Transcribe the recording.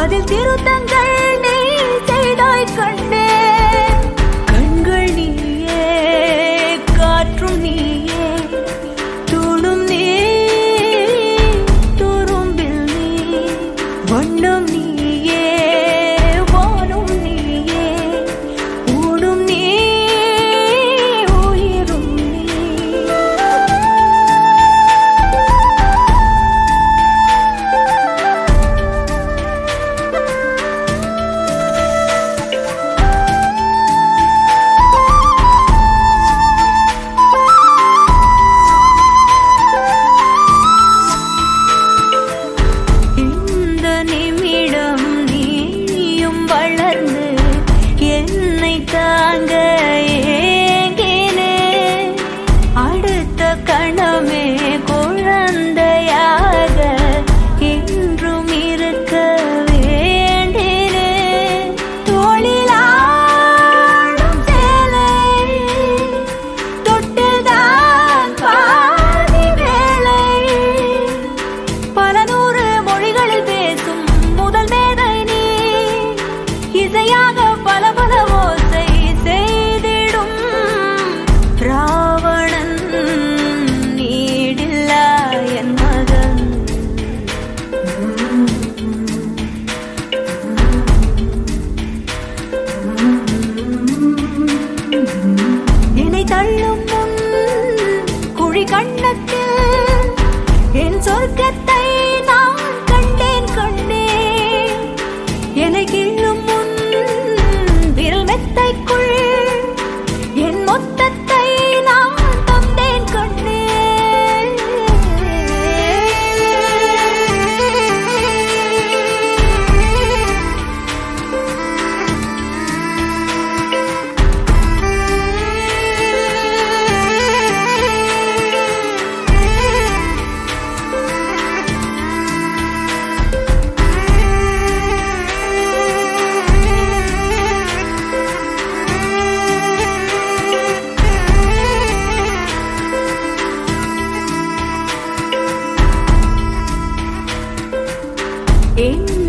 அதில் திருத்தங்கள் நீ செய்தாய் கண்டே கண்கள் நீயே காற்றும் நீயே தூளும் நீ துரும்பில் நீ வண்ணம் நீயே வானும் நீயே ஊடும் நீ உயிரும் நீ இந்த நிமிடம் நீயும் வளர்ந்து என்னை தாங்க ஏங்கினே அடுத்த கணமே குழந்தையாக என்றும் இருக்க வேண்டினே தோளிலாடும் சேலை தொட்டுதான் பாதி வேலை பல நூறு மொழிகளில் பேசும் முதல் மேதை நீ இசையாக பல பல ஓசை செய்திடும் ராவணன் நீடில்லா என் மகன் என்னை தள்ளும் முன் குழி கண்ணத்தில் என் சொர்க்கத்தை நான் கண்டேன் கண்டேன் என்னை கிள்ளும் முன் விரல் மெத்தைக்குள் என் மொத்தத்தை நான் தந்தேன் கண்டேன் என்